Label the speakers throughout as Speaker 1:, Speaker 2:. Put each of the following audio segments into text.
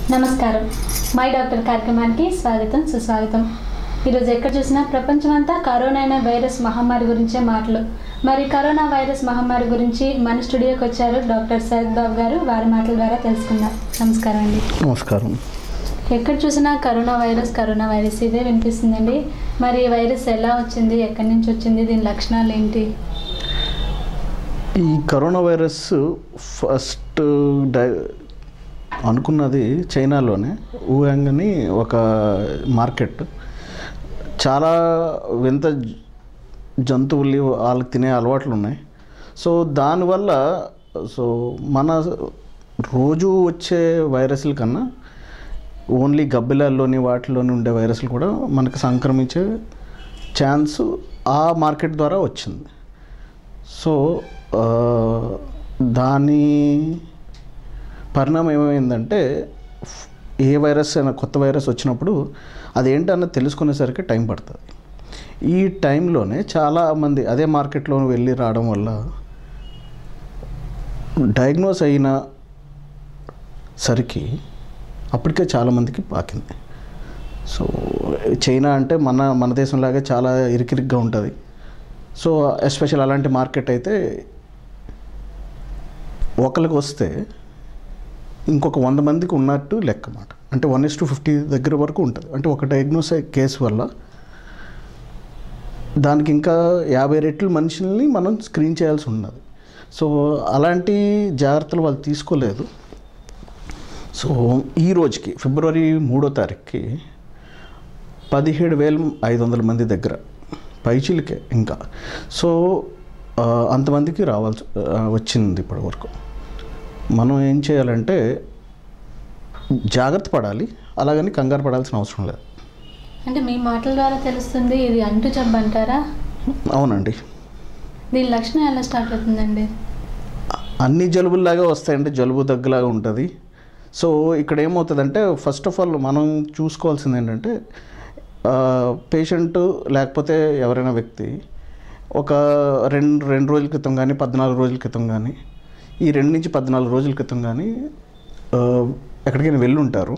Speaker 1: నమస్కారం my doctor కార్యక్రమానికి స్వాగతం సుస్వాగతం ఈరోజు ఎక్కడ చూసినా ప్రపంచమంతా కరోనా అనే వైరస్ మహమ్మారి గురించే మాటలు మరి కరోనా వైరస్ మహమ్మారి గురించి మన స్టూడియోకి వచ్చారు డాక్టర్ శరత్ బాబు గారు వారి మాటల ద్వారా తెలుసుకుందాం నమస్కారం అండి
Speaker 2: నమస్కారం
Speaker 1: ఎక్కడ చూసినా కరోనా వైరస్ కరోనా వైరస్ ఇదే వినిపిస్తుందండి మరి ఈ వైరస్ ఎలా వచ్చింది ఎక్కడి నుంచి వచ్చింది దీని లక్షణాలు ఏంటి
Speaker 2: ఈ కరోనా వైరస్ ఫస్ట్ డై అనుకున్నది చైనాలోనే వుహాంగ్ అని ఒక మార్కెట్ చాలా వింత జంతువులు వాళ్ళకి తినే అలవాట్లు ఉన్నాయి సో దానివల్ల సో మన రోజు వచ్చే వైరస్ల కన్నా ఓన్లీ గబ్బిలాల్లోని వాటిలోని ఉండే వైరస్లు కూడా మనకు సంక్రమించే ఛాన్స్ ఆ మార్కెట్ ద్వారా వచ్చింది సో ఆ, దాని పరిణామం ఏమైందంటే ఫ్- ఏ వైరస్ అయినా కొత్త వైరస్ వచ్చినప్పుడు అదేంటన్నది తెలుసుకునేసరికి టైం పడుతుంది ఈ టైంలోనే చాలామంది అదే మార్కెట్లో వెళ్ళి రావడం వల్ల డయాగ్నోస్ అయిన సరికి అప్పటికే చాలామందికి పాకింది సో చైనా అంటే మన మన దేశంలాగే చాలా ఇరికిరిగ్గా ఉంటుంది సో ఎస్పెషల్ అలాంటి మార్కెట్ అయితే ఒకరికి వస్తే ఇంకొక వంద మందికి ఉన్నట్టు లెక్క మాట అంటే వన్ ఇస్ టు ఫిఫ్టీ దగ్గర వరకు ఉంటుంది అంటే ఒక డయాగ్నోస్ కేసు వల్ల దానికి ఇంకా యాభై రెట్లు మనుషుల్ని మనం స్క్రీన్ చేయాల్సి ఉన్నది సో అలాంటి జాగ్రత్తలు వాళ్ళు తీసుకోలేదు సో ఈ రోజుకి ఫిబ్రవరి మూడో తారీఖుకి పదిహేడు వేల ఐదు వందల మంది దగ్గర పైచీలకే ఇంకా సో ఆ, అంతమందికి రావాల్సి ఆ, వచ్చింది ఇప్పటి వరకు మనం ఏం చేయాలంటే జాగ్రత్త పడాలి అలాగని కంగారు పడాల్సిన అవసరం లేదు
Speaker 1: అంటే మీ మాటల ద్వారా తెలుస్తుంది ఇది అంటు జబ్బు అంటారా
Speaker 2: అవునండి
Speaker 1: దీని లక్షణం ఎలా స్టార్ట్ అవుతుందండి
Speaker 2: అన్ని జలుబుల్లాగా వస్తాయంటే జలుబు దగ్గులాగా ఉంటుంది సో ఇక్కడ ఏమవుతుందంటే ఫస్ట్ ఆఫ్ ఆల్ మనం చూసుకోవాల్సింది ఏంటంటే పేషెంట్ లేకపోతే ఎవరైనా వ్యక్తి ఒక రెండు రెండు రోజుల క్రితం కానీ పద్నాలుగు రోజుల క్రితం కానీ ఈ రెండు నుంచి పద్నాలుగు రోజుల క్రితం కానీ ఆ, ఎక్కడికైనా వెళ్ళి ఉంటారు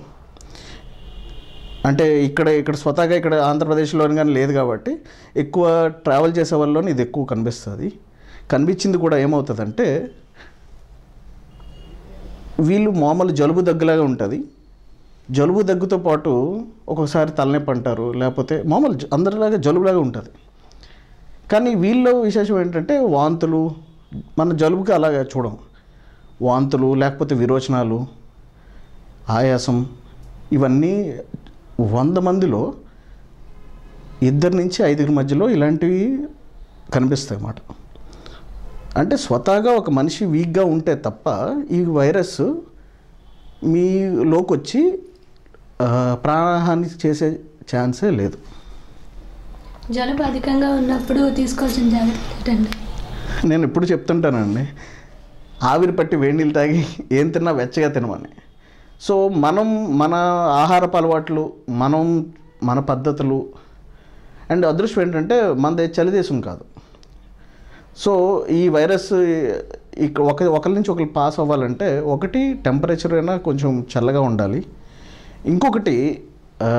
Speaker 2: అంటే ఇక్కడ ఇక్కడ స్వతహాగా ఇక్కడ ఆంధ్రప్రదేశ్లోని కానీ లేదు కాబట్టి ఎక్కువ ట్రావెల్ చేసే వాళ్ళలోని ఇది ఎక్కువ కనిపిస్తుంది కనిపించింది కూడా ఏమవుతుందంటే వీళ్ళు మామూలు జలుబు దగ్గులాగా ఉంటుంది జలుబు దగ్గుతో పాటు ఒక్కొక్కసారి తలనొప్పి అంటారు లేకపోతే మామూలు జ- అందరిలాగా జలుబులాగా ఉంటుంది కానీ వీళ్ళలో విశేషం ఏంటంటే వాంతులు మన జలుబుకి అలాగా చూడం వాంతులు లేకపోతే విరోచనాలు ఆయాసం ఇవన్నీ వంద మందిలో ఇద్దరి నుంచి ఐదుగురి మధ్యలో ఇలాంటివి కనిపిస్తాయి అన్నమాట అంటే స్వతహాగా ఒక మనిషి వీక్గా ఉంటే తప్ప ఈ వైరస్ మీలోకి వచ్చి ఆ, ప్రాణహాని చేసే ఛాన్సే లేదు
Speaker 1: జలుబు అధికంగా ఉన్నప్పుడు తీసుకోవాల్సిన జాగ్రత్తలు ఏంటండి
Speaker 2: నేను ఎప్పుడు చెప్తుంటానండి ఆవిరి పట్టి వేడి నీళ్ళు తాగి ఏం తిన్నా వెచ్చగా తినమని సో మనం మన ఆహారపు అలవాట్లు మనం మన పద్ధతులు అండ్ అదృష్టం ఏంటంటే మనది చలి దేశం కాదు సో ఈ వైరస్ ఇక ఒక ఒకరి నుంచి ఒకరు పాస్ అవ్వాలంటే ఒకటి టెంపరేచర్ అయినా కొంచెం చల్లగా ఉండాలి ఇంకొకటి ఆ,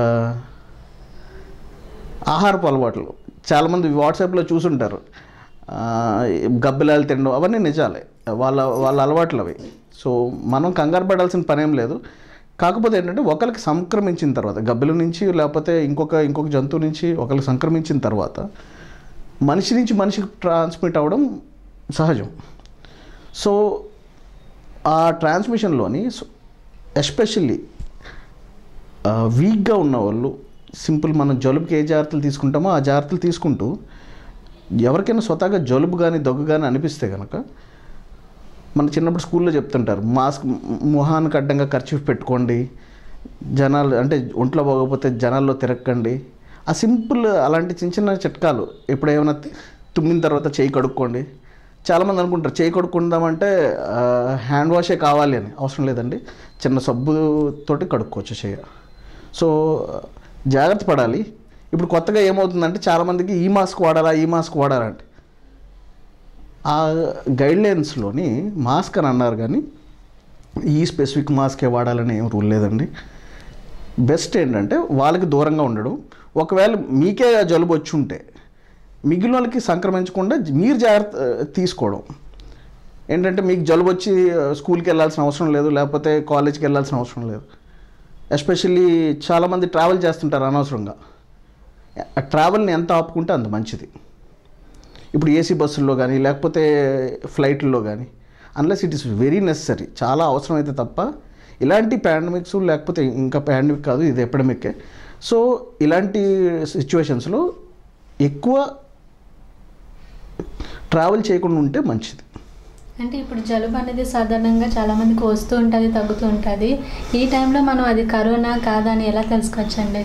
Speaker 2: ఆహారపు అలవాట్లు చాలామంది వాట్సాప్లో చూసుంటారు ఆ, గబ్బిలాలు తినడం అవన్నీ నిజాలే వాళ్ళ వాళ్ళ అలవాట్లు అవి సో మనం కంగారు పడాల్సిన పని ఏం లేదు కాకపోతే ఏంటంటే ఒకరికి సంక్రమించిన తర్వాత గబ్బిల నుంచి లేకపోతే ఇంకొక ఇంకొక జంతువు నుంచి ఒకరికి సంక్రమించిన తర్వాత మనిషి నుంచి మనిషికి ట్రాన్స్మిట్ అవ్వడం సహజం సో ఆ ట్రాన్స్మిషన్లోని ఎస్పెషల్లీ వీక్గా ఉన్న వాళ్ళు సింపుల్ మనం జలుబుకి ఏ జాగ్రత్తలు తీసుకుంటామో ఆ జాగ్రత్తలు తీసుకుంటూ ఎవరికైనా స్వతహాగా జలుబు కానీ దగ్గు కానీ అనిపిస్తే కనుక మన చిన్నప్పుడు స్కూల్లో చెప్తుంటారు మాస్క్ మొహానికి అడ్డంగా ఖర్చు పెట్టుకోండి జనాలు అంటే ఒంట్లో పోకపోతే జనాల్లో తిరగకండి ఆ సింపుల్ అలాంటి చిన్న చిన్న చిట్కాలు ఇప్పుడు ఏమైనా తి- తుమ్మిన తర్వాత చేయి కడుక్కోండి చాలామంది అనుకుంటారు చేయి కడుక్కుందామంటే ఆ, హ్యాండ్ వాషే కావాలి అని అవసరం లేదండి చిన్న సబ్బుతోటి కడుక్కోవచ్చు చేయ సో జాగ్రత్త పడాలి ఇప్పుడు కొత్తగా ఏమవుతుందంటే చాలామందికి ఈ మాస్క్ వాడాలా ఈ మాస్క్ వాడాలా అంటే ఆ గైడ్లైన్స్లోని మాస్క్ అని అన్నారు కానీ ఈ స్పెసిఫిక్ మాస్కే వాడాలని ఏం రూల్ లేదండి బెస్ట్ ఏంటంటే వాళ్ళకి దూరంగా ఉండడం ఒకవేళ మీకే ఆ జలుబు వచ్చి ఉంటే మిగిలిన వాళ్ళకి సంక్రమించకుండా మీరు జాగ్రత్త ఆ, తీసుకోవడం ఏంటంటే మీకు జలుబు వచ్చి ఆ, స్కూల్కి వెళ్ళాల్సిన అవసరం లేదు లేకపోతే కాలేజ్కి వెళ్ళాల్సిన అవసరం లేదు ఎస్పెషల్లీ చాలామంది ట్రావెల్ చేస్తుంటారు అనవసరంగా ఆ ట్రావెల్ని ఎంత ఆపుకుంటే అంత మంచిది ఇప్పుడు ఏసీ బస్సుల్లో కానీ లేకపోతే ఫ్లైట్లో కానీ unless it is very necessary చాలా అవసరమైతే తప్ప ఇలాంటి పాండమిక్స్ లేకపోతే ఇంకా పాండమిక్ కాదు ఇది ఎపిడమిక్కే సో ఇలాంటి సిచ్యువేషన్స్లో ఎక్కువ ట్రావెల్ చేయకుండా ఉంటే మంచిది
Speaker 1: అంటే ఇప్పుడు జలుబు అనేది సాధారణంగా చాలా మందికి వస్తూ ఉంటుంది తగ్గుతూ ఉంటుంది ఈ టైంలో మనం అది కరోనా కాదా అని ఎలా తెలుసుకోవచ్చండి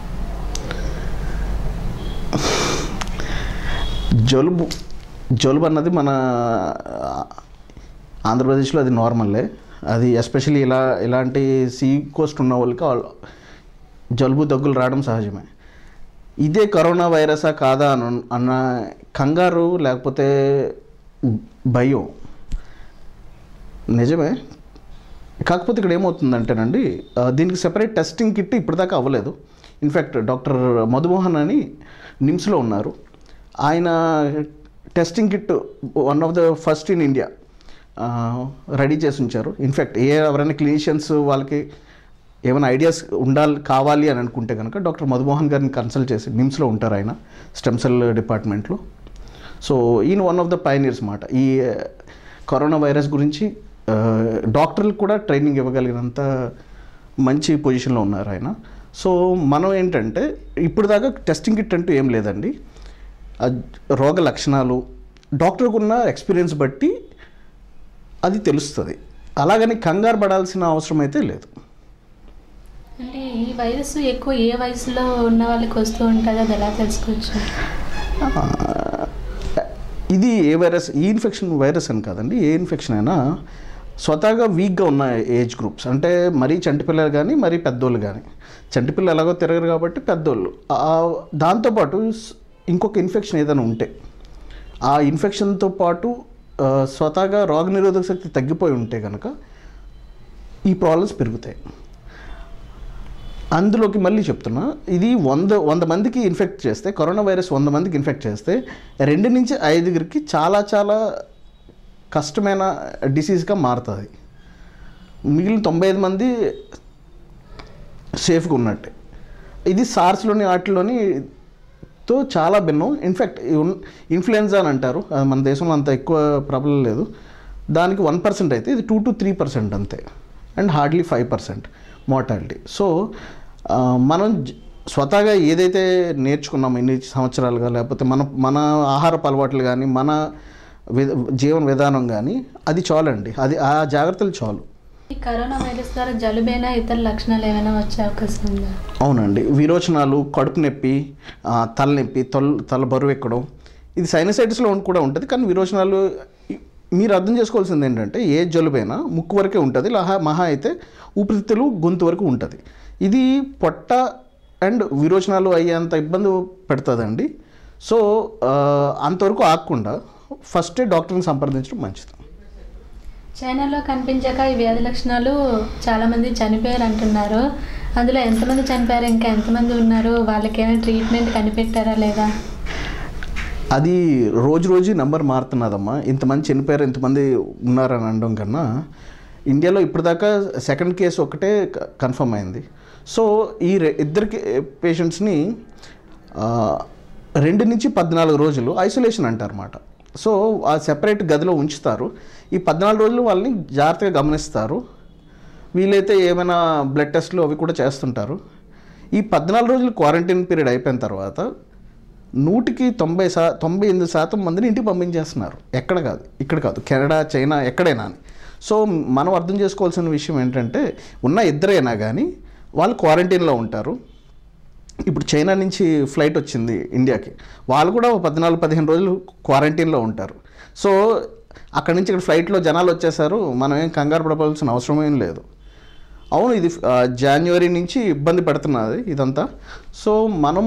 Speaker 2: జలుబు జలుబు అన్నది మన ఆంధ్రప్రదేశ్లో అది నార్మల్లే అది ఎస్పెషల్లీ ఇలా ఇలాంటి సీ కోస్ట్ ఉన్న వాళ్ళకి వాళ్ళ జలుబు దగ్గులు రావడం సహజమే ఇదే కరోనా వైరసా కాదా అన్న అన్న కంగారు లేకపోతే భయం నిజమే కాకపోతే ఇక్కడ ఏమవుతుందంటేనండి ఆ, దీనికి సెపరేట్ టెస్టింగ్ కిట్ ఇప్పటిదాకా అవ్వలేదు ఇన్ఫ్యాక్ట్ డాక్టర్ మధుమోహన్ అని నిమ్స్లో ఉన్నారు ఆయన testing kit one of the first in India ready చేసి ఉంచారు ఇన్ఫ్యాక్ట్ ఏ ఎవరైనా క్లినిషియన్స్ వాళ్ళకి ఏమైనా ఐడియాస్ ఉండాలి కావాలి అని అనుకుంటే కనుక డాక్టర్ మధుమోహన్ గారిని కన్సల్ట్ చేసి నిమ్స్లో ఉంటారు ఆయన స్టెమ్ సెల్ డిపార్ట్మెంట్లో సో ఈయన వన్ ఆఫ్ ద పైనీర్స్ మాట ఈ కరోనా వైరస్ గురించి ఆ, డాక్టర్లకు కూడా ట్రైనింగ్ ఇవ్వగలిగినంత మంచి పొజిషన్లో ఉన్నారు ఆయన సో మనం ఏంటంటే ఇప్పుడు దాకా టెస్టింగ్ కిట్ అంటూ ఏం లేదండి ఆ రోగ లక్షణాలు డాక్టర్కు ఉన్న ఎక్స్పీరియన్స్ బట్టి అది తెలుస్తుంది అలాగని కంగారు పడాల్సిన అవసరం అయితే లేదు
Speaker 1: అంటే ఈ వైరస్ ఎక్కువ ఏ వయసులో ఉన్న వాళ్ళకి వస్తూ ఉంటుంది అది ఎలా తెలుసుకోవచ్చు
Speaker 2: ఆ, ఇది ఏ వైరస్ ఈ ఇన్ఫెక్షన్ వైరస్ అని కాదండి ఏ ఇన్ఫెక్షన్ అయినా స్వతహాగా వీక్గా ఉన్న ఏజ్ గ్రూప్స్ అంటే మరీ చంటిపిల్లలు కానీ మరీ పెద్దోళ్ళు కానీ చంటిపిల్లలు ఎలాగో తిరగరు కాబట్టి పెద్దోళ్ళు ఆ- దాంతోపాటు స్- ఇంకొక ఇన్ఫెక్షన్ ఏదైనా ఉంటే ఆ ఇన్ఫెక్షన్తో పాటు ఆ, స్వతహాగా రోగనిరోధక శక్తి తగ్గిపోయి ఉంటే కనుక ఈ ప్రాబ్లమ్స్ పెరుగుతాయి అందులోకి మళ్ళీ చెప్తున్నా ఇది వంద వంద మందికి ఇన్ఫెక్ట్ చేస్తే కరోనా వైరస్ వంద మందికి ఇన్ఫెక్ట్ చేస్తే రెండు నుంచి ఐదుగురికి చాలా చాలా కష్టమైన డిసీజ్గా మారుతుంది మిగిలిన తొంభై ఐదు మంది సేఫ్గా ఉన్నట్టే ఇది సార్స్లోని వాటిలోని తో చాలా భిన్నం ఇన్ఫ్యాక్ట్ ఇన్ఫ్లుయెన్జా అని అంటారు అది మన దేశంలో అంత ఎక్కువ ప్రాబ్లం లేదు దానికి వన్ పర్సెంట్ అయితే ఇది టూ టు త్రీ పర్సెంట్ అంతే and hardly five percent mortality so ఆ, మనం జ- స్వతహాగా ఏదైతే నేర్చుకున్నామో ఇన్ని సంవత్సరాలుగా లేకపోతే మన మన ఆహారపు అలవాట్లు కానీ మన వి- జీవన విధానం కానీ అది చాలండి అది ఆ జాగ్రత్తలు చాలు
Speaker 1: ఈ కరోనా వైరస్ ద్వారా జలుబైనా ఇతర లక్షణాలు ఏమైనా వచ్చే అవకాశం ఉందా
Speaker 2: అవునండి విరోచనాలు కడుపు నొప్పి ఆ, తలనొప్పి తల తల బరువు ఎక్కడం ఇది సైనసైటిస్లో కూడా ఉంటుంది కానీ విరోచనాలు ఈ- మీరు అర్థం చేసుకోవాల్సింది ఏంటంటే ఏ జలుబైనా ముక్కు వరకే ఉంటుంది లహా మహా అయితే ఊపిరితిత్తులు గొంతు వరకు ఉంటుంది ఇది పొట్ట అండ్ విరోచనాలు అయ్యేంత ఇబ్బంది పెడుతుందండి సో ఆ, అంతవరకు ఆగకుండా ఫస్టే డాక్టర్ని సంప్రదించడం మంచిది
Speaker 1: చైనాలో కనిపించాక ఈ వ్యాధి లక్షణాలు చాలా మంది చనిపోయారు అంటున్నారు అందులో ఎంతమంది చనిపోయారు ఇంకా ఎంతమంది ఉన్నారు వాళ్ళకి ఏమైనా ట్రీట్మెంట్ కనిపెట్టారా లేదా
Speaker 2: అది రోజు రోజు నెంబర్ మారుతున్నదమ్మా ఇంతమంది చనిపోయారు ఇంతమంది ఉన్నారని అనడం కన్నా ఇండియాలో ఇప్పటిదాకా సెకండ్ కేసు ఒకటే క- కన్ఫర్మ్ అయింది సో ఈ రె- ఇద్దరు పేషెంట్స్ని ఆ, రెండు నుంచి పద్నాలుగు రోజులు ఐసోలేషన్ అంటారన్నమాట సో ఆ సెపరేట్ గదిలో ఉంచుతారు ఈ పద్నాలుగు రోజులు వాళ్ళని జాగ్రత్తగా గమనిస్తారు వీలైతే ఏమైనా బ్లడ్ టెస్ట్లు అవి కూడా చేస్తుంటారు ఈ పద్నాలుగు రోజులు క్వారంటైన్ పీరియడ్ అయిపోయిన తర్వాత నూటికి తొంభై శా తొంభై ఎనిమిది శాతం మందిని ఇంటికి పంపించేస్తున్నారు ఎక్కడ కాదు ఇక్కడ కాదు కెనడా చైనా ఎక్కడైనా అని సో మనం అర్థం చేసుకోవాల్సిన విషయం ఏంటంటే ఉన్న ఇద్దరైనా కానీ వాళ్ళు క్వారంటైన్లో ఉంటారు ఇప్పుడు చైనా నుంచి ఫ్లైట్ వచ్చింది ఇండియాకి వాళ్ళు కూడా ఒక పద్నాలుగు పదిహేను రోజులు క్వారంటైన్లో ఉంటారు సో అక్కడి నుంచి ఇక్కడ ఫ్లైట్లో జనాలు వచ్చేసారు మనం ఏం కంగారు పడవలసిన అవసరం ఏం లేదు అవును ఇది ఆ, జనవరి నుంచి ఇబ్బంది పెడుతున్నది ఇదంతా సో మనం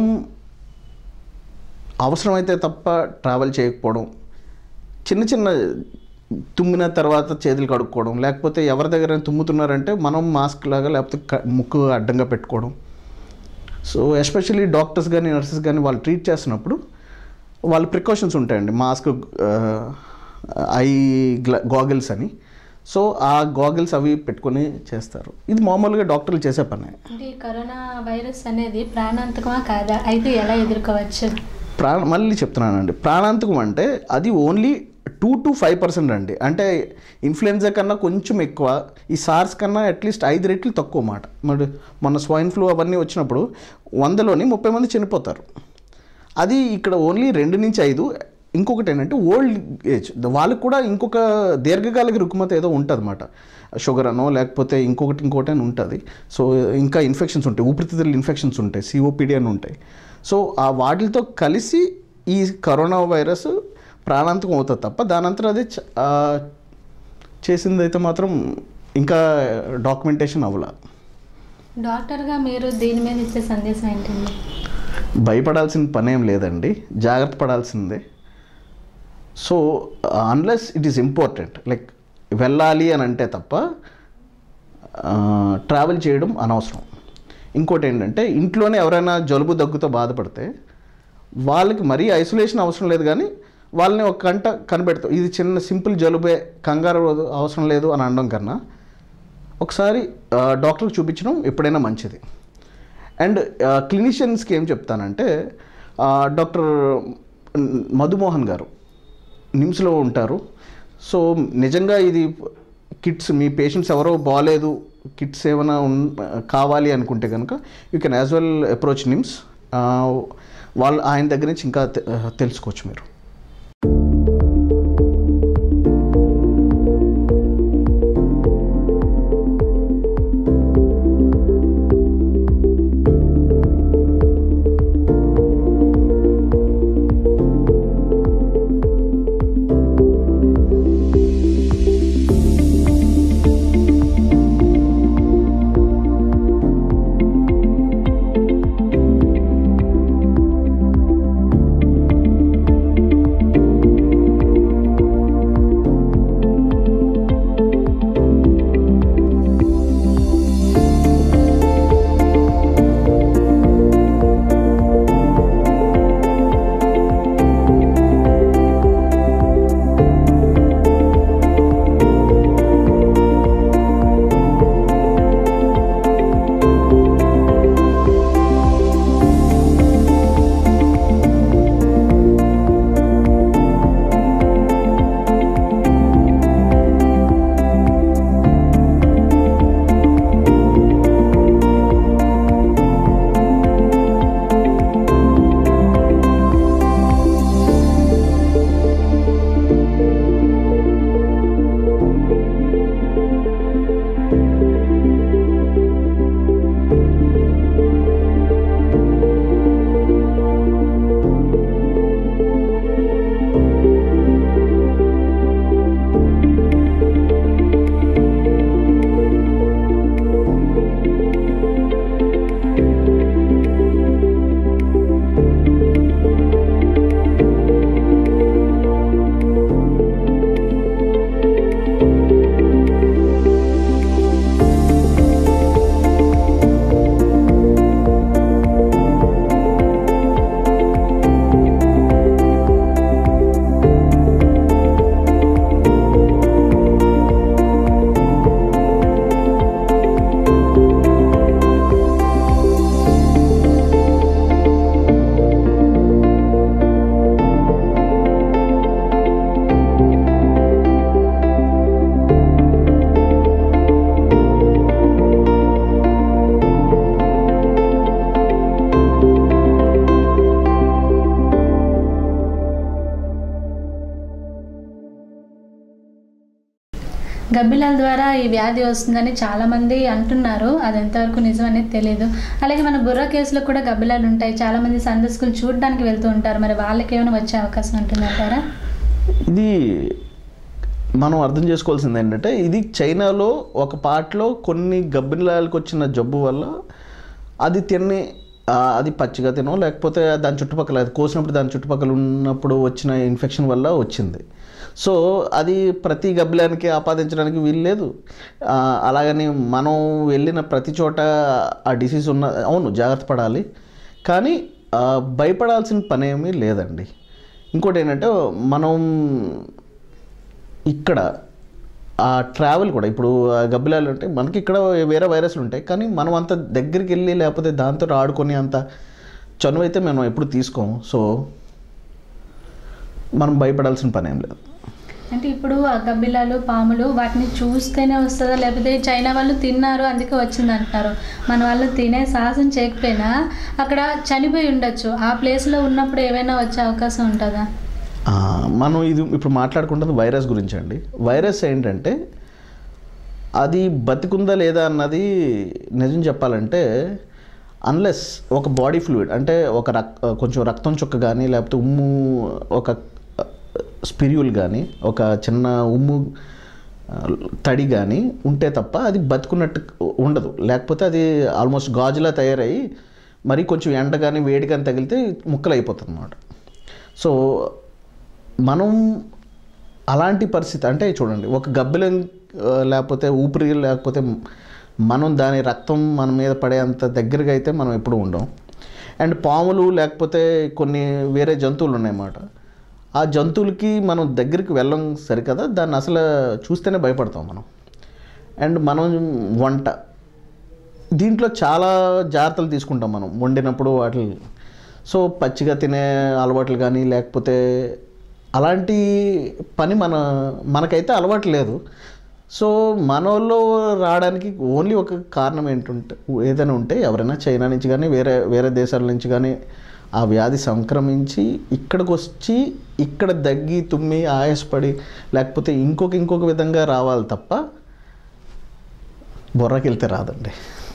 Speaker 2: అవసరమైతే తప్ప ట్రావెల్ చేయకపోవడం చిన్న చిన్న తుమ్మిన తర్వాత చేతులు కడుక్కోవడం లేకపోతే ఎవరి దగ్గర తుమ్ముతున్నారంటే మనం మాస్క్ లాగా లేకపోతే క- ముక్కు అడ్డంగా పెట్టుకోవడం సో ఎస్పెషల్లీ డాక్టర్స్ కానీ నర్సెస్ కానీ వాళ్ళు ట్రీట్ చేస్తున్నప్పుడు వాళ్ళ ప్రికాషన్స్ ఉంటాయండి మాస్క్ ఐ గ్లా గాగిల్స్ అని సో ఆ గాగిల్స్ అవి పెట్టుకొని చేస్తారు ఇది మామూలుగా డాక్టర్లు చేసే పనే
Speaker 1: అంటే ఈ కరోనా వైరస్ అనేది ప్రాణాంతకమా కాదా అయితే ఎలా ఎదుర్కోవచ్చు
Speaker 2: ప్రాణ మళ్ళీ చెప్తున్నానండి ప్రాణాంతకం అంటే అది only two to five percent అండి అంటే ఇన్ఫ్లుయెన్జా కన్నా కొంచెం ఎక్కువ ఈ సార్స్ కన్నా అట్లీస్ట్ ఐదు రెట్లు తక్కువ మాట మరి మొన్న స్వైన్ ఫ్లూ అవన్నీ వచ్చినప్పుడు వందలోని ముప్పై మంది చనిపోతారు అది ఇక్కడ ఓన్లీ రెండు నుంచి ఐదు ఇంకొకటి ఏంటంటే ఓల్డ్ ఏజ్ వాళ్ళకి కూడా ఇంకొక దీర్ఘకాలిక రుగ్మత ఏదో ఉంటుంది అనమాట షుగర్ అనో లేకపోతే ఇంకొకటి ఇంకొకటి అని ఉంటుంది సో ఇంకా ఇన్ఫెక్షన్స్ ఉంటాయి ఊపిరితిత్తుల ఇన్ఫెక్షన్స్ ఉంటాయి సిఓపిడి అని ఉంటాయి సో ఆ వాటితో కలిసి ఈ కరోనా వైరస్ ప్రాణాంతకం అవుతుంది తప్ప దానంతరం అది చ- ఆ, చేసిందైతే మాత్రం ఇంకా డాక్యుమెంటేషన్ అవ్వలా
Speaker 1: డాక్టర్గా మీరు దీని మీద ఇచ్చే సందేశం ఏంటండి
Speaker 2: భయపడాల్సిన పనేం లేదండి జాగ్రత్త పడాల్సిందే so unless it is important like వెళ్ళాలి అని అంటే తప్ప ట్రావెల్ చేయడం అనవసరం ఇంకోటి ఏంటంటే ఇంట్లోనే ఎవరైనా జలుబు దగ్గుతో బాధపడితే వాళ్ళకి మరీ ఐసోలేషన్ అవసరం లేదు కానీ వాళ్ళని ఒక గంట కనిపెడతాం ఇది చిన్న సింపుల్ జలుబే కంగారు అవసరం లేదు అని అనడం కన్నా ఒకసారి ఆ, డాక్టర్కి చూపించడం ఎప్పుడైనా మంచిది అండ్ క్లినిషియన్స్కి ఏం చెప్తానంటే ఆ, డాక్టర్ మధుమోహన్ గారు నిమ్స్లో ఉంటారు సో నిజంగా ఇది కిట్స్ మీ పేషెంట్స్ ఎవరో బాగాలేదు కిట్స్ ఏమైనా ఉన్ కావాలి అనుకుంటే కనుక you can as well approach NIMS వాళ్ళు ఆయన దగ్గర నుంచి ఇంకా తె- తెలుసుకోవచ్చు మీరు
Speaker 1: గబ్బిలాల ద్వారా ఈ వ్యాధి వస్తుందని చాలా మంది అంటున్నారు అది ఎంతవరకు నిజం అనేది తెలియదు అలాగే మన బుర్ర కేసులో కూడా గబ్బిలాలు ఉంటాయి చాలా మంది సందర్శకులు చూడడానికి వెళ్తూ ఉంటారు మరి వాళ్ళకి ఏమైనా వచ్చే అవకాశం ఉంటుందంటారా
Speaker 2: ఇది మనం అర్థం చేసుకోవాల్సింది ఏంటంటే ఇది చైనాలో ఒక పార్ట్లో కొన్ని గబ్బిలాలకు వచ్చిన జబ్బు వల్ల అది తిని ఆ, అది పచ్చిగా తినో లేకపోతే దాని చుట్టుపక్కల అది కోసినప్పుడు దాని చుట్టుపక్కల ఉన్నప్పుడు వచ్చిన ఇన్ఫెక్షన్ వల్ల వచ్చింది సో అది ప్రతి గబ్బిలానికి ఆపాదించడానికి వీలు లేదు ఆ, అలాగని మనం వెళ్ళిన ప్రతి చోట ఆ డిసీజ్ ఉన్న అవును జాగ్రత్త పడాలి కానీ ఆ, భయపడాల్సిన పని ఏమీ లేదండి ఇంకోటి ఏంటంటే మనం ఇక్కడ ఆ ట్రావెల్ కూడా ఇప్పుడు ఆ గబ్బిలాలు అంటే మనకి ఇక్కడ వేరే వైరస్లు ఉంటాయి కానీ మనం అంత దగ్గరికి వెళ్ళి లేకపోతే దాంతో ఆడుకొని అంత చనువు అయితే మనం ఎప్పుడు తీసుకోము సో మనం భయపడాల్సిన పని ఏం లేదు
Speaker 1: అంటే ఇప్పుడు ఆ గబ్బిలాలు పాములు వాటిని చూస్తేనే వస్తుందా లేకపోతే చైనా వాళ్ళు తిన్నారు అందుకే వచ్చింది అంటారు మన వాళ్ళు తినే సాహసం చేయకపోయినా అక్కడ చనిపోయి ఉండొచ్చు ఆ ప్లేస్లో ఉన్నప్పుడు ఏమైనా వచ్చే అవకాశం ఉంటుందా
Speaker 2: ఆ, మనం ఇది ఇప్పుడు మాట్లాడుకుంటుంది వైరస్ గురించి అండి వైరస్ ఏంటంటే అది బతికుందా లేదా అన్నది నిజం చెప్పాలంటే అన్లెస్ ఒక బాడీ ఫ్లూయిడ్ అంటే ఒక రక్ కొంచెం రక్తం చుక్క కానీ లేకపోతే ఉమ్ము ఒక స్పిరియుల్ కానీ ఒక చిన్న ఉమ్ము ఆ, తడి కానీ ఉంటే తప్ప అది బతుకున్నట్టు ఉండదు లేకపోతే అది ఆల్మోస్ట్ గాజులా తయారయ్యి మరి కొంచెం ఎండ కానీ వేడి కానీ తగిలితే ముక్కలు అయిపోతుంది అన్నమాట సో మనం అలాంటి పరిస్థితి అంటే చూడండి ఒక గబ్బిలం ఆ, లేకపోతే ఊపిరి లేకపోతే మనం దాని రక్తం మన మీద పడేంత దగ్గరగా అయితే మనం ఎప్పుడు ఉండం అండ్ పాములు లేకపోతే కొన్ని వేరే జంతువులు ఉన్నాయన్నమాట ఆ జంతువులకి మనం దగ్గరికి వెళ్ళం సరికదా దాన్ని అసలు చూస్తేనే భయపడతాం మనం అండ్ మనం వంట దీంట్లో చాలా జాగ్రత్తలు తీసుకుంటాం మనం వండినప్పుడు వాటి సో పచ్చిగా తినే అలవాట్లు కానీ లేకపోతే అలాంటి పని మన మనకైతే అలవాటు లేదు సో మనలో రావడానికి ఓన్లీ ఒక కారణం ఏంటుంటే ఏదైనా ఉంటే ఎవరైనా చైనా నుంచి కానీ వేరే వేరే దేశాల నుంచి కానీ ఆ వ్యాధి సంక్రమించి ఇక్కడికి వచ్చి ఇక్కడ దగ్గి తుమ్మి ఆయాసపడి లేకపోతే ఇంకొక ఇంకొక విధంగా రావాలి తప్ప బుర్రకి వెళ్తే రాదండి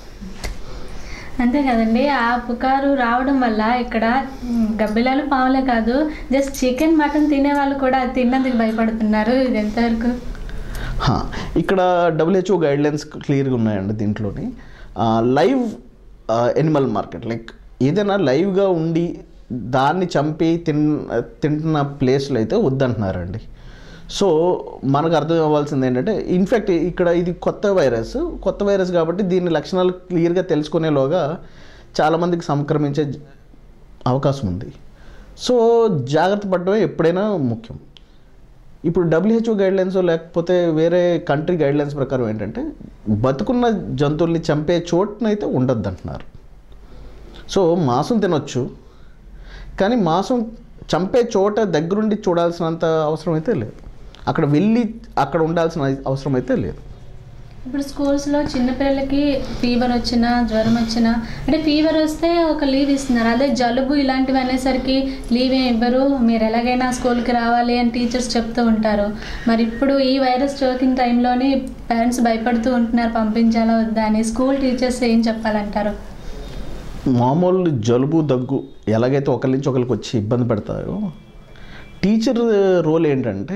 Speaker 1: అంతే కదండి ఆ పుకారు రావడం వల్ల ఇక్కడ మ్, గబ్బిలాలు పాములే కాదు జస్ట్ చికెన్ మటన్ తినే వాళ్ళు కూడా అది తిన్నందుకు భయపడుతున్నారు ఇది ఎంతవరకు
Speaker 2: హా, ఇక్కడ డబ్ల్యూహెచ్ఓ గైడ్లైన్స్ క్లియర్గా ఉన్నాయండి దీంట్లోని లైవ్ ఎనిమల్ మార్కెట్ లైక్ ఏదైనా లైవ్గా ఉండి దాన్ని చంపి తిన్ తింటున్న ప్లేస్లో అయితే వద్దంటున్నారండి సో మనకు అర్థం అవ్వాల్సింది ఏంటంటే ఇన్ఫ్యాక్ట్ ఇక్కడ ఇది కొత్త వైరస్ కొత్త వైరస్ కాబట్టి దీని లక్షణాలు క్లియర్గా తెలుసుకునేలోగా చాలామందికి సంక్రమించే జ- అవకాశం ఉంది సో జాగ్రత్త పడడమే ఎప్పుడైనా ముఖ్యం ఇప్పుడు డబ్ల్యూహెచ్ఓ గైడ్లైన్స్ లేకపోతే వేరే కంట్రీ గైడ్లైన్స్ ప్రకారం ఏంటంటే బతుకున్న జంతువుల్ని చంపే చోటునైతే ఉండొద్దు అంటున్నారు సో మాంసం తినొచ్చు కానీ మాంసం చంపే చోట దగ్గరుండి చూడాల్సినంత అవసరం అయితే లేదు అక్కడ వెళ్ళి అక్కడ ఉండాల్సిన అవసరం అయితే లేదు
Speaker 1: ఇప్పుడు స్కూల్స్లో చిన్నపిల్లలకి ఫీవర్ వచ్చినా జ్వరం వచ్చినా అంటే ఫీవర్ వస్తే ఒక లీవ్ ఇస్తున్నారు అదే జలుబు ఇలాంటివి అనేసరికి లీవ్ ఏం ఇవ్వరు మీరు ఎలాగైనా స్కూల్కి రావాలి అని టీచర్స్ చెప్తూ ఉంటారు మరి ఇప్పుడు ఈ వైరస్ సోకిన టైంలోని పేరెంట్స్ భయపడుతూ ఉంటున్నారు పంపించాలా వద్దా అని స్కూల్ టీచర్స్ ఏం చెప్పాలంటారు
Speaker 2: మామూలు జలుబు దగ్గు ఎలాగైతే ఒకరి నుంచి ఒకరికి వచ్చి ఇబ్బంది పెడతాయో టీచర్ రోల్ ఏంటంటే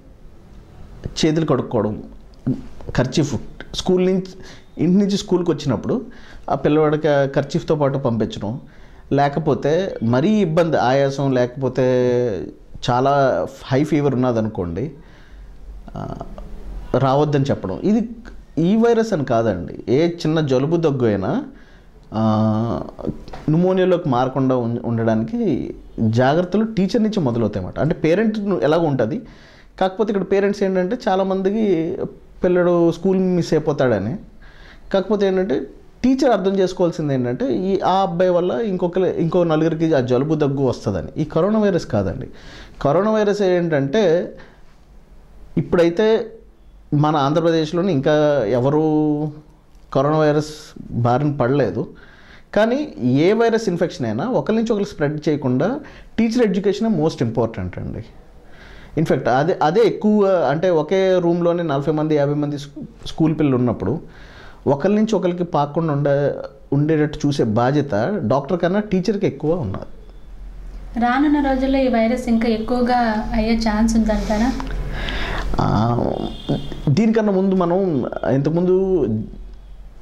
Speaker 2: చేతులు కడుక్కోవడం ఖర్చీఫ్ స్కూల్ నుంచి ఇంటి నుంచి స్కూల్కి వచ్చినప్పుడు ఆ పిల్లవాడికి ఖర్చీఫ్తో పాటు పంపించడం లేకపోతే మరీ ఇబ్బంది ఆయాసం లేకపోతే చాలా హై ఫీవర్ ఉన్నదనుకోండి ఆ, రావద్దని చెప్పడం ఇది ఈ వైరస్ అని కాదండి ఏ చిన్న జలుబు దగ్గు అయినా ఆ, న్యూమోనియాలోకి మారకుండా ఉం- ఉండడానికి జాగ్రత్తలు టీచర్ నుంచి మొదలవుతాయి అన్నమాట అంటే పేరెంట్ ఎలాగ ఉంటుంది కాకపోతే ఇక్కడ పేరెంట్స్ ఏంటంటే చాలామందికి పిల్లడు స్కూల్ మిస్ అయిపోతాడని కాకపోతే ఏంటంటే టీచర్ అర్థం చేసుకోవాల్సింది ఏంటంటే ఈ ఆ అబ్బాయి వల్ల ఇంకొక ఇంకో నలుగురికి ఆ జలుబు దగ్గు వస్తుందని ఈ కరోనా వైరస్ కాదండి కరోనా వైరస్ ఏంటంటే ఇప్పుడైతే మన ఆంధ్రప్రదేశ్లోని ఇంకా ఎవరు కరోనా వైరస్ బారిన పడలేదు కానీ ఏ వైరస్ ఇన్ఫెక్షన్ అయినా ఒకరి నుంచి ఒకరు స్ప్రెడ్ చేయకుండా టీచర్ ఎడ్యుకేషన్ మోస్ట్ ఇంపార్టెంట్ అండి ఇన్ఫ్యాక్ట్ అదే అదే ఎక్కువ అంటే ఒకే రూమ్లోనే నలభై మంది యాభై మంది స్కూ- స్కూల్ పిల్లలు ఉన్నప్పుడు ఒకరి నుంచి ఒకరికి పాకుండా ఉండే ఉండేటట్టు చూసే బాధ్యత డాక్టర్ కన్నా టీచర్కి ఎక్కువ ఉన్నది
Speaker 1: రానున్న రోజుల్లో ఈ వైరస్ ఇంకా ఎక్కువగా అయ్యే ఛాన్స్ ఉందంటారా
Speaker 2: ఆ, దీనికన్నా ముందు మనం ఇంతకుముందు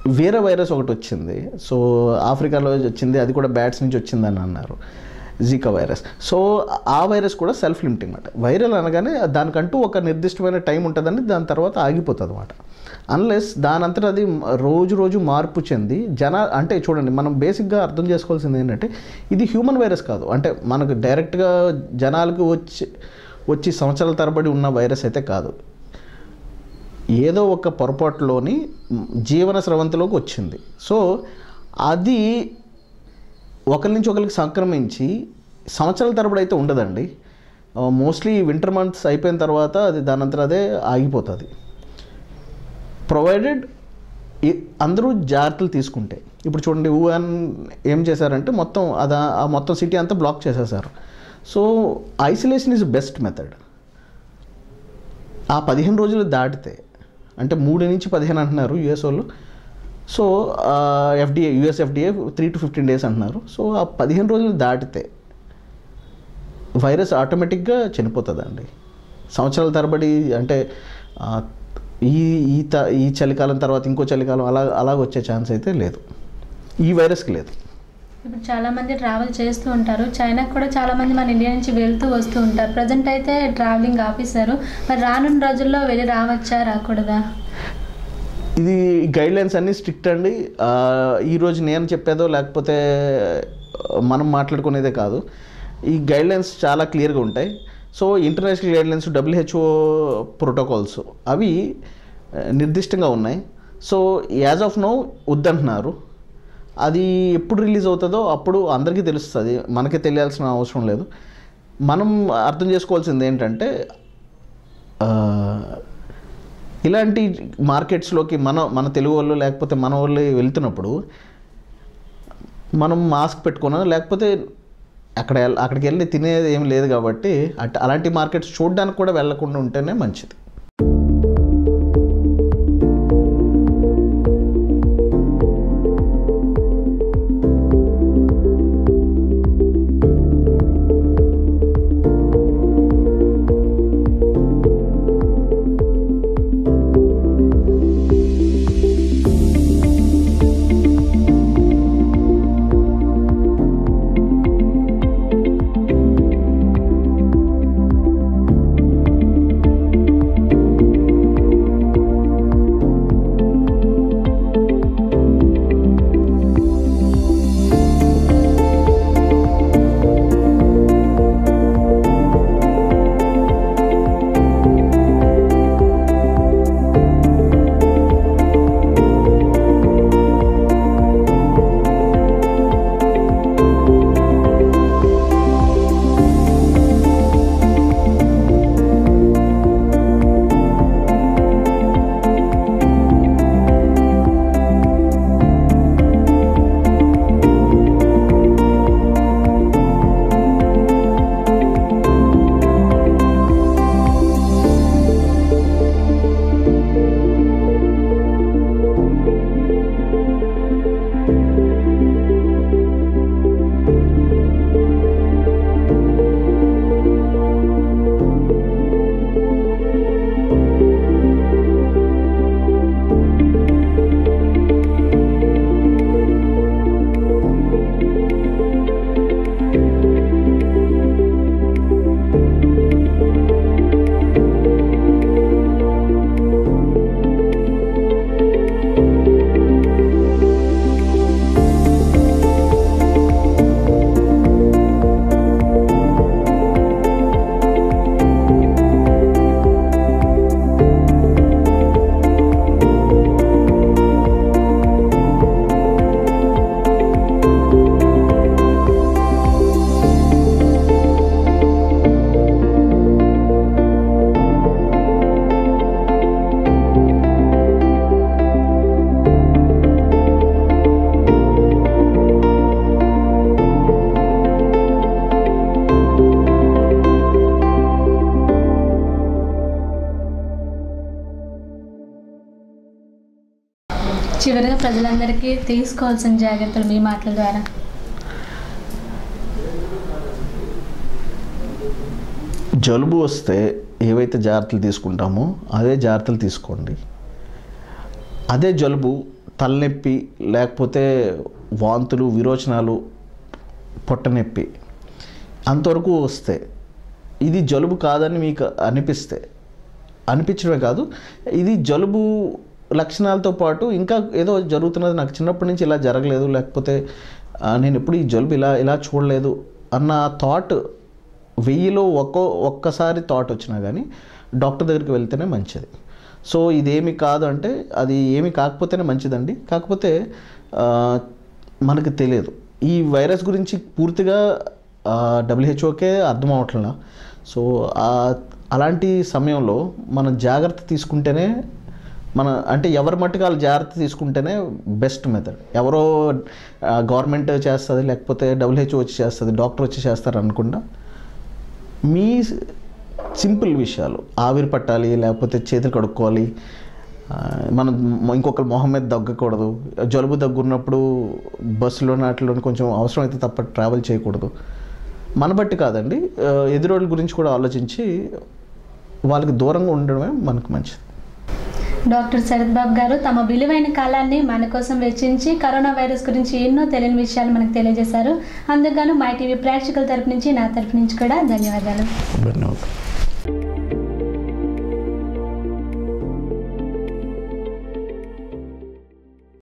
Speaker 2: వేరే వైరస్ ఒకటి వచ్చింది సో ఆఫ్రికాలో వచ్చింది అది కూడా బ్యాట్స్ నుంచి వచ్చిందని అన్నారు జీకా వైరస్ సో ఆ వైరస్ కూడా సెల్ఫ్ లిమిటింగ్ అనమాట వైరల్ అనగానే దానికంటూ ఒక నిర్దిష్టమైన టైం ఉంటుందని దాని తర్వాత ఆగిపోతుంది అనమాట అన్లెస్ దానంతట అది రోజు రోజు మార్పు చెంది జన అంటే చూడండి మనం బేసిక్గా అర్థం చేసుకోవాల్సింది ఏంటంటే ఇది హ్యూమన్ వైరస్ కాదు అంటే మనకు డైరెక్ట్గా జనాలకు వచ్చి వచ్చి సంవత్సరాల తరబడి ఉన్న వైరస్ అయితే కాదు ఏదో ఒక పొరపాటులోని జీవన స్రవంతిలోకి వచ్చింది సో అది ఒకరి నుంచి ఒకరికి సంక్రమించి సంవత్సరాల తరబడి అయితే ఉండదండి మోస్ట్లీ వింటర్ మంత్స్ అయిపోయిన తర్వాత అది దానంతరం అదే ఆగిపోతుంది ప్రొవైడెడ్ అందరూ జాగ్రత్తలు తీసుకుంటే ఇప్పుడు చూడండి వుహాన్ ఏం చేశారంటే మొత్తం అది ఆ మొత్తం సిటీ అంతా బ్లాక్ చేసేసారు so isolation is best method ఆ పదిహేను రోజులు దాటితే అంటే మూడు నుంచి పదిహేను అంటున్నారు యుఎస్ వాళ్ళు so FDA US FDA three to fifteen days అంటున్నారు సో ఆ పదిహేను రోజులు దాటితే వైరస్ ఆటోమేటిక్గా చనిపోతుందండి సంవత్సరాల తరబడి అంటే ఆ, ఈ ఈ త ఈ చలికాలం తర్వాత ఇంకో చలికాలం అలా అలాగ వచ్చే ఛాన్స్ అయితే లేదు ఈ వైరస్కి లేదు
Speaker 1: ఇప్పుడు చాలా మంది ట్రావెల్ చేస్తూ ఉంటారు చైనాకి కూడా చాలా మంది మన ఇండియా నుంచి వెళ్తూ వస్తూ ఉంటారు ప్రజెంట్ అయితే ట్రావెలింగ్ ఆపేశారు మరి రానున్న రోజుల్లో వెళ్ళి రావచ్చా రాకూడదా
Speaker 2: ఇది గైడ్ లైన్స్ అన్నీ స్ట్రిక్ట్ అండి ఆ, ఈరోజు నేను చెప్పేదో లేకపోతే మనం మాట్లాడుకునేదే కాదు ఈ గైడ్ లైన్స్ చాలా క్లియర్గా ఉంటాయి so international guidelines WHO protocols అవి ఆ, నిర్దిష్టంగా ఉన్నాయి సో యాజ్ ఆఫ్ నో వద్దంటున్నారు అది ఎప్పుడు రిలీజ్ అవుతుందో అప్పుడు అందరికీ తెలుస్తుంది మనకి తెలియాల్సిన అవసరం లేదు మనం అర్థం చేసుకోవాల్సింది ఏంటంటే ఆ, ఇలాంటి మార్కెట్స్లోకి మన మన తెలుగు వాళ్ళు లేకపోతే మన వాళ్ళు వెళ్తున్నప్పుడు మనం మాస్క్ పెట్టుకున్నా లేకపోతే అక్కడ ఎల్- అక్కడికి వెళ్ళి తినేది ఏం లేదు కాబట్టి అట్ అలాంటి మార్కెట్స్ చూడడానికి కూడా వెళ్ళకుండా ఉంటేనే మంచిది
Speaker 1: చివరిగా ప్రజలందరికీ తీసుకోవాల్సిన జాగ్రత్తలు మీ మాటల ద్వారా
Speaker 2: జలుబు వస్తే ఏవైతే జాగ్రత్తలు తీసుకుంటామో అదే జాగ్రత్తలు తీసుకోండి అదే జలుబు తలనొప్పి లేకపోతే వాంతులు విరోచనాలు పొట్టనొప్పి అంతవరకు వస్తే ఇది జలుబు కాదని మీకు అనిపిస్తే అనిపించడమే కాదు ఇది జలుబు లక్షణాలతో పాటు ఇంకా ఏదో జరుగుతున్నది నాకు చిన్నప్పటి నుంచి ఇలా జరగలేదు లేకపోతే ఆ, నేను ఎప్పుడు ఈ జలుబు ఇలా ఇలా చూడలేదు అన్న థాట్ వెయ్యిలో ఒక్కో ఒక్కసారి థాట్ వచ్చినా కానీ డాక్టర్ దగ్గరికి వెళ్తేనే మంచిది సో ఇదేమి కాదు అంటే అది ఏమి కాకపోతేనే మంచిదండి కాకపోతే ఆ, మనకు తెలియదు ఈ వైరస్ గురించి పూర్తిగా డబ్ల్యూహెచ్ఓకే అర్థం అవట్లా సో ఆ- అలాంటి సమయంలో మనం జాగ్రత్త తీసుకుంటేనే మన అంటే ఎవరి మట్టుకు వాళ్ళు జాగ్రత్త తీసుకుంటేనే బెస్ట్ మెథడ్ ఎవరో గవర్నమెంట్ చేస్తుంది లేకపోతే డబ్ల్యూహెచ్ఓ వచ్చి చేస్తుంది డాక్టర్ వచ్చి చేస్తారు అనుకుండా మీ సింపుల్ విషయాలు ఆవిరి పట్టాలి లేకపోతే చేతులు కడుక్కోవాలి ఆ, మనం ఇంకొకరు మొహం మీద దగ్గకూడదు జలుబు దగ్గున్నప్పుడు బస్సులో నాటిలో కొంచెం అవసరం అయితే తప్ప ట్రావెల్ చేయకూడదు మన బట్టి కాదండి ఆ, ఎదురోళ్ళ గురించి కూడా ఆలోచించి వాళ్ళకి దూరంగా ఉండడమే మనకు మంచిది
Speaker 1: డాక్టర్ శరత్ బాబు గారు తమ విలువైన కాలాన్ని మన కోసం వెచ్చించి కరోనా వైరస్ గురించి ఎన్నో తెలియని విషయాలు మనకు తెలియజేశారు అందుకు గాను మై టీవీ ప్రేక్షకుల తరపు నుంచి నా తరపు నుంచి కూడా ధన్యవాదాలు
Speaker 2: ధన్యవాదాలు